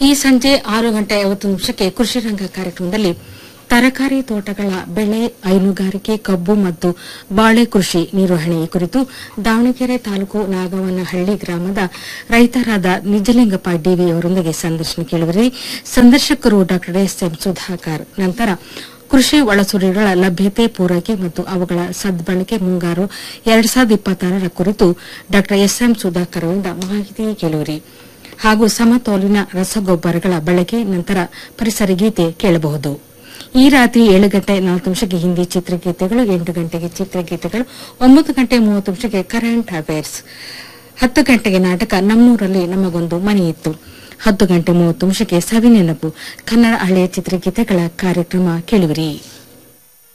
ಈ ಸಂಜೆ ಆರು ಗಂಟೆ ಐವತ್ತು ನಿಮಿಷಕ್ಕೆ ಕೃಷಿ ರಂಗ ಕಾರ್ಯಕ್ರಮದಲ್ಲಿ ತರಕಾರಿ ತೋಟಗಳ ಬೆಳೆ ಹೈನುಗಾರಿಕೆ ಕಬ್ಬು ಮತ್ತು ಬಾಳೆ ಕೃಷಿ ನಿರ್ವಹಣೆ ಕುರಿತು ದಾವಣಗೆರೆ ತಾಲೂಕು ನಾಗವನಹಳ್ಳಿ ಗ್ರಾಮದ ರೈತರಾದ ನಿಜಲಿಂಗಪ್ಪ ಡಿವಿ ಅವರೊಂದಿಗೆ ಸಂದರ್ಶನ ಕೇಳುವರಿ ಸಂದರ್ಶಕರು ಡಾ ಎಸ್ ಎಂ ಸುಧಾಕರ್ ನಂತರ ಕೃಷಿ ಒಳಸುರಿಗಳ ಲಭ್ಯತೆ ಪೂರೈಕೆ ಮತ್ತು ಅವುಗಳ ಸದ್ಬಳಕೆ ಮುಂಗಾರು ಎರಡ್ ಸಾವಿರದ ಇಪ್ಪತ್ತಾರರ ಕುರಿತು ಡಾ ಎಸ್ ಎಂ ಸುಧಾಕರ್ ಅವರಿಂದ ಮಾಹಿತಿ ಕೇಳುವರಿ ಹಾಗೂ ಸಮತೋಲಿನ ರಸಗೊಬ್ಬರಗಳ ಬಳಕೆ ನಂತರ ಪರಿಸರ ಗೀತೆ ಕೇಳಬಹುದು ಈ ರಾತ್ರಿ ಏಳು ಗಂಟೆ ನಾಲ್ಕು ನಿಮಿಷಕ್ಕೆ ಹಿಂದಿ ಚಿತ್ರಗೀತೆಗಳು ಎಂಟು ಗಂಟೆಗೆ ಚಿತ್ರಗೀತೆಗಳು ಒಂಬತ್ತು ಗಂಟೆ ಮೂವತ್ತು ನಿಮಿಷಕ್ಕೆ ಕರೆಂಟ್ ಅಫೇರ್ಸ್ ಹತ್ತು ಗಂಟೆಗೆ ನಾಟಕ ನಮ್ಮೂರಲ್ಲಿ ನಮಗೊಂದು ಮನೆ ಇತ್ತು ಹತ್ತು ಗಂಟೆ ಮೂವತ್ತು ನಿಮಿಷಕ್ಕೆ ಸವಿನೆನಪು ಕನ್ನಡ ಹಳೆಯ ಚಿತ್ರಗೀತೆಗಳ ಕಾರ್ಯಕ್ರಮ ಕೇಳುವಿರಿ